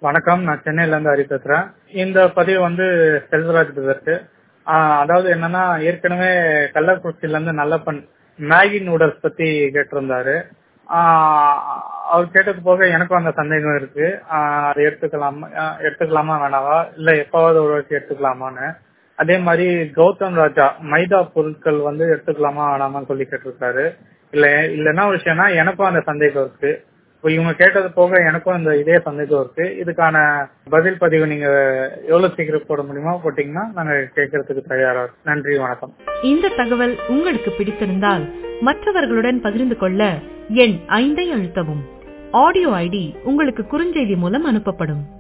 வணக்கம் நான் சென்னையில இருந்து ஹரி பேசுறேன் இந்த பதிவு வந்து செல்வராஜ் பிரதருக்கு அதாவது என்னன்னா ஏற்கனவே கள்ளக்குறிச்சியில இருந்து நல்லப்பன் மேகி நூடல்ஸ் பத்தி கேட்டிருந்தாரு ஆஹ் அவர் கேட்டது போக எனக்கும் அந்த சந்தேகம் இருக்கு ஆஹ் அதை எடுத்துக்கலாமா ஆஹ் எடுத்துக்கலாமா வேணாவா இல்ல எப்பாவது ஒரு வாட்டி எடுத்துக்கலாமான்னு அதே மாதிரி கௌதம் ராஜா மைதா பொருட்கள் வந்து எடுத்துக்கலாமா வேணாமான்னு சொல்லி கேட்டிருக்காரு இல்ல இல்ல என்ன விஷயம்னா எனக்கும் அந்த சந்தேகம் இருக்கு இப்போ இவங்க கேட்டது போக எனக்கும் இந்த இதே சந்தேகம் இருக்கு இதுக்கான பதில் பதிவு நீங்க எவ்வளவு சீக்கிரம் போட முடியுமோ போட்டீங்கன்னா நாங்க கேட்கறதுக்கு தயாரா இருக்கோம். நன்றி வணக்கம் இந்த தகவல் உங்களுக்கு பிடித்திருந்தால் மற்றவர்களுடன் பகிர்ந்து கொள்ள எண் ஐந்தை அழுத்தவும் ஆடியோ ஐடி உங்களுக்கு குறுஞ்செய்தி மூலம் அனுப்பப்படும்